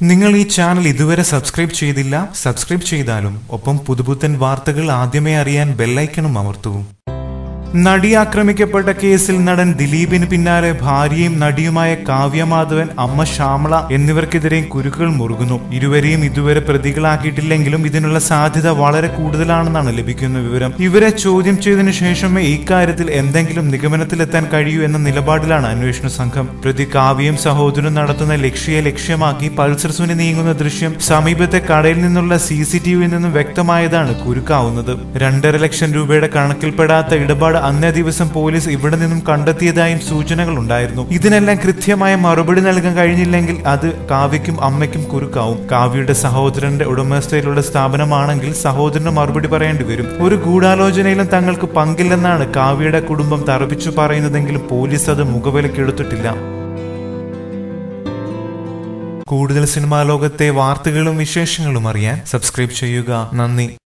നിങ്ങൾ ഈ ചാനൽ ഇതുവരെ സബ്സ്ക്രൈബ് ചെയ്തില്ല സബ്സ്ക്രൈബ് ചെയ്താലും ഒപ്പം പുതുപുത്തൻ വാർത്തകൾ ആദ്യമേ അറിയാൻ ബെല്ലൈക്കണും അമർത്തൂ നടി ആക്രമിക്കപ്പെട്ട കേസിൽ നടൻ ദിലീപിന് പിന്നാലെ ഭാര്യയും നടിയുമായ കാവ്യമാധവൻ അമ്മ ശ്യാമള എന്നിവർക്കെതിരെയും കുരുക്കുകൾ മുറുകുന്നു ഇരുവരെയും ഇതുവരെ പ്രതികളാക്കിയിട്ടില്ലെങ്കിലും ഇതിനുള്ള സാധ്യത വളരെ കൂടുതലാണെന്നാണ് ലഭിക്കുന്ന വിവരം ഇവരെ ചോദ്യം ചെയ്തതിനു ശേഷമേ ഇക്കാര്യത്തിൽ എന്തെങ്കിലും നിഗമനത്തിലെത്താൻ കഴിയൂ എന്ന നിലപാടിലാണ് അന്വേഷണ സംഘം പ്രതി കാവ്യയും സഹോദരനും നടത്തുന്ന ലക്ഷ്യയെ ലക്ഷ്യമാക്കി പൾസർ സുനി നീങ്ങുന്ന ദൃശ്യം സമീപത്തെ കടയിൽ നിന്നുള്ള സി സി ടി വിയിൽ നിന്നും വ്യക്തമായതാണ് കുരുക്കാവുന്നത് രണ്ടര ലക്ഷം രൂപയുടെ കണക്കിൽപ്പെടാത്ത ഇടപാട് അന്നേ ദിവസം പോലീസ് ഇവിടെ നിന്നും കണ്ടെത്തിയതായും സൂചനകൾ ഉണ്ടായിരുന്നു ഇതിനെല്ലാം കൃത്യമായ മറുപടി നൽകാൻ കഴിഞ്ഞില്ലെങ്കിൽ അത് കാവ്യയ്ക്കും അമ്മയ്ക്കും കുരുക്കാവും കാവ്യയുടെ സഹോദരന്റെ ഉടമസ്ഥയിലുള്ള സ്ഥാപനമാണെങ്കിൽ സഹോദരന് മറുപടി പറയേണ്ടി വരും ഒരു ഗൂഢാലോചനയിലും തങ്ങൾക്ക് പങ്കില്ലെന്നാണ് കാവ്യയുടെ കുടുംബം തറപ്പിച്ചു പറയുന്നതെങ്കിലും പോലീസ് അത് മുഖവിലക്കെടുത്തിട്ടില്ല കൂടുതൽ സിനിമാ ലോകത്തെ വാർത്തകളും വിശേഷങ്ങളും അറിയാൻ സബ്സ്ക്രൈബ് ചെയ്യുക നന്ദി